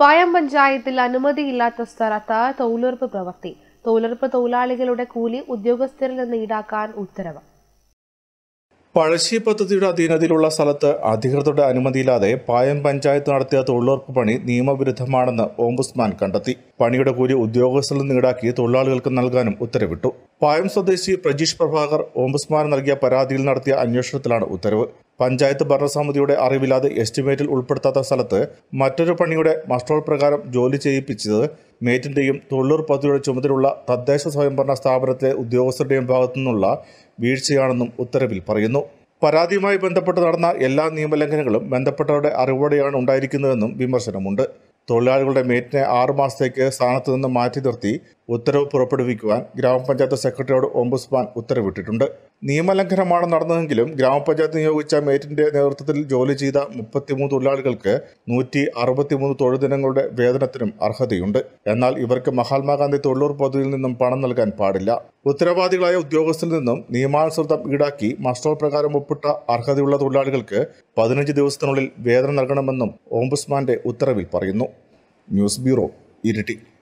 പായം പഞ്ചായത്തിൽ അനുമതിയില്ലാത്ത സ്ഥലത്ത് തൊഴിലുറപ്പ് പ്രവൃത്തി തൊഴിലുറപ്പ് തൊഴിലാളികളുടെ കൂലി ഉദ്യോഗസ്ഥരിൽ നിന്ന് ഈടാക്കാൻ ഉത്തരവ് പഴശ്ശി പദ്ധതിയുടെ അധീനതയിലുള്ള സ്ഥലത്ത് അധികൃതരുടെ അനുമതിയില്ലാതെ പായം പഞ്ചായത്ത് നടത്തിയ തൊഴിലുറപ്പ് പണി നിയമവിരുദ്ധമാണെന്ന് ഓംബുസ്മാൻ കണ്ടെത്തി പണിയുടെ കൂലി ഉദ്യോഗസ്ഥരിൽ നിന്ന് ഈടാക്കി തൊഴിലാളികൾക്ക് നൽകാനും ഉത്തരവിട്ടു പായം സ്വദേശി പ്രജീഷ് പ്രഭാകർ ഓംബുസ്മാൻ നൽകിയ പരാതിയിൽ നടത്തിയ അന്വേഷണത്തിലാണ് ഉത്തരവ് പഞ്ചായത്ത് ഭരണസമിതിയുടെ അറിവില്ലാതെ എസ്റ്റിമേറ്റിൽ ഉൾപ്പെടുത്താത്ത സ്ഥലത്ത് മറ്റൊരു പണിയുടെ മസ്റ്റോൾ പ്രകാരം ജോലി ചെയ്യിപ്പിച്ചത് മേറ്റിന്റെയും തൊഴിലുറപ്പ് പദ്ധതിയുടെ ചുമതലയുള്ള തദ്ദേശ സ്വയംഭരണ സ്ഥാപനത്തിലെ ഉദ്യോഗസ്ഥരുടെയും ഭാഗത്തു നിന്നുള്ള വീഴ്ചയാണെന്നും ഉത്തരവിൽ പറയുന്നു പരാതിയുമായി ബന്ധപ്പെട്ട് നടന്ന എല്ലാ നിയമലംഘനങ്ങളും ബന്ധപ്പെട്ടവരുടെ അറിവോടെയാണ് ഉണ്ടായിരിക്കുന്നതെന്നും വിമർശനമുണ്ട് തൊഴിലാളികളുടെ മേറ്റിനെ ആറു മാസത്തേക്ക് സ്ഥാനത്ത് നിന്ന് മാറ്റി നിർത്തി ഉത്തരവ് പുറപ്പെടുവിക്കുവാൻ ഗ്രാമപഞ്ചായത്ത് സെക്രട്ടറിയോട് ഓംബുസ്മാൻ ഉത്തരവിട്ടിട്ടുണ്ട് നിയമലംഘനമാണ് നടന്നതെങ്കിലും ഗ്രാമപഞ്ചായത്ത് നിയോഗിച്ച മേറ്റിന്റെ നേതൃത്വത്തിൽ ജോലി ചെയ്ത മുപ്പത്തിമൂന്ന് തൊഴിലാളികൾക്ക് നൂറ്റി അറുപത്തിമൂന്ന് തൊഴിൽ ദിനങ്ങളുടെ വേതനത്തിനും അർഹതയുണ്ട് എന്നാൽ ഇവർക്ക് മഹാത്മാഗാന്ധി തൊഴിലുറപ്പ് പദ്ധതിയിൽ നിന്നും പണം നൽകാൻ പാടില്ല ഉത്തരവാദികളായ ഉദ്യോഗസ്ഥരിൽ നിന്നും നിയമാനുസൃതം ഈടാക്കി മസ്റ്റോൾ പ്രകാരം ഒപ്പിട്ട അർഹതയുള്ള തൊഴിലാളികൾക്ക് പതിനഞ്ച് ദിവസത്തിനുള്ളിൽ വേതനം നൽകണമെന്നും ഓംബുസ്മാന്റെ ഉത്തരവിൽ പറയുന്നു ന്യൂസ് ബ്യൂറോ ഇരിട്ടി